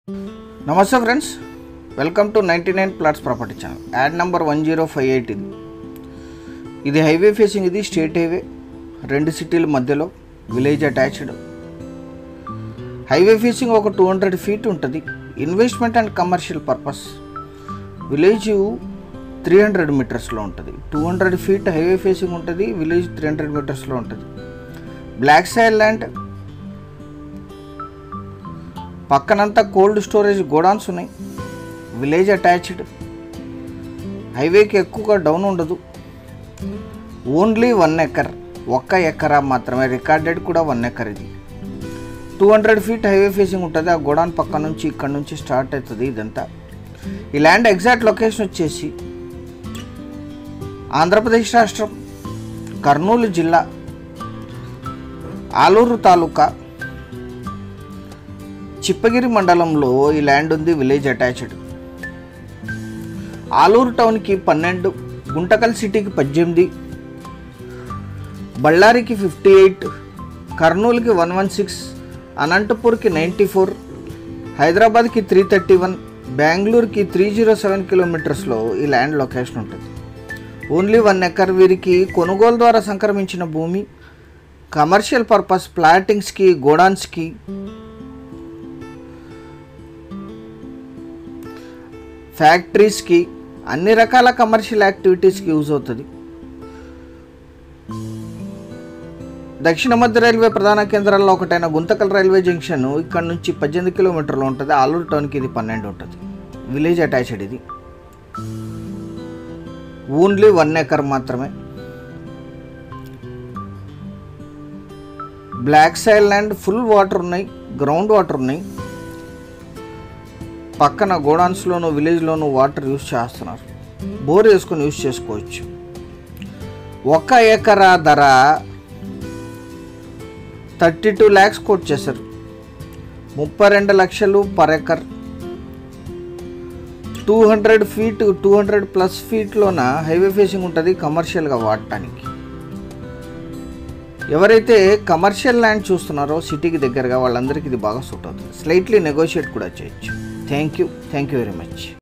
నమస్తే friends welcome to ninety nine plots property channel ad number one zero five eight ఇది ఇది highway facing ఇది state highway రెండు సిటీల మధ్యలో విలేజ్ అటాచ్డ్ హైవే ఫేసింగ్ ఒక టూ హండ్రెడ్ ఫీట్ ఉంటుంది investment and commercial purpose village three hundred మీటర్స్లో ఉంటుంది two hundred feet highway facing ఉంటుంది విలేజ్ త్రీ హండ్రెడ్ మీటర్స్లో ఉంటుంది బ్లాక్ సైడ్ ల్యాండ్ పక్కనంతా కోల్డ్ స్టోరేజ్ గోడౌన్స్ ఉన్నాయి విలేజ్ అటాచ్డ్ హైవేకి ఎక్కువగా డౌన్ ఉండదు ఓన్లీ వన్ ఎకర్ ఒక్క ఎకరా మాత్రమే రికార్డెడ్ కూడా వన్ ఎకర్ ఇది two hundred feet highway facing ఉంటుంది ఆ గోడౌన్ పక్క నుంచి ఇక్కడ నుంచి స్టార్ట్ అవుతుంది ఇదంతా ఈ ల్యాండ్ ఎగ్జాక్ట్ లొకేషన్ వచ్చేసి ఆంధ్రప్రదేశ్ రాష్ట్రం కర్నూలు జిల్లా ఆలూరు తాలూకా చిప్పగిరి మండలంలో ఈ ల్యాండ్ ఉంది విలేజ్ అటాచ్డ్ ఆలూరు టౌన్కి పన్నెండు గుంటకల్ సిటీకి పద్దెనిమిది బళ్ళారికి ఫిఫ్టీ ఎయిట్ కర్నూలుకి వన్ వన్ సిక్స్ అనంతపూర్కి నైంటీ ఫోర్ హైదరాబాద్కి త్రీ థర్టీ వన్ బెంగళూరుకి త్రీ జీరో సెవెన్ కిలోమీటర్స్లో ఈ ల్యాండ్ లొకేషన్ ఉంటుంది ఓన్లీ వన్ ఎకర్ వీరికి కొనుగోలు ద్వారా సంక్రమించిన భూమి కమర్షియల్ పర్పస్ ప్లాటింగ్స్కి గోడాన్స్కి ఫ్యాక్టరీస్కి అన్ని రకాల కమర్షియల్ యాక్టివిటీస్కి యూజ్ అవుతుంది దక్షిణ మధ్య రైల్వే ప్రధాన కేంద్రాల్లో ఒకటైన గుంతకల్ రైల్వే జంక్షన్ ఇక్కడ నుంచి పద్దెనిమిది కిలోమీటర్లు ఉంటుంది ఆలూరు టౌన్కి ఇది పన్నెండు ఉంటుంది విలేజ్ అటాచ్డ్ ఇది ఓన్లీ వన్ ఎకర్ మాత్రమే black soil land full water ఉన్నాయి గ్రౌండ్ వాటర్ ఉన్నాయి పక్కన గోడాన్స్లోను విలేజ్లోను వాటర్ యూస్ చేస్తున్నారు బోర్ వేసుకొని యూస్ చేసుకోవచ్చు ఒక ఎకరా ధర థర్టీ టూ ల్యాక్స్ కోట్ చేశారు ముప్పై రెండు లక్షలు per acre two hundred feet two hundred plus ఫీట్లోన హైవే ఫేసింగ్ ఉంటుంది కమర్షియల్గా వాడటానికి ఎవరైతే కమర్షియల్ ల్యాండ్ చూస్తున్నారో సిటీకి దగ్గరగా వాళ్ళందరికీ ఇది బాగా సూట్ అవుతుంది స్లైట్లీ నెగోషియేట్ కూడా చేయొచ్చు thank you thank you very much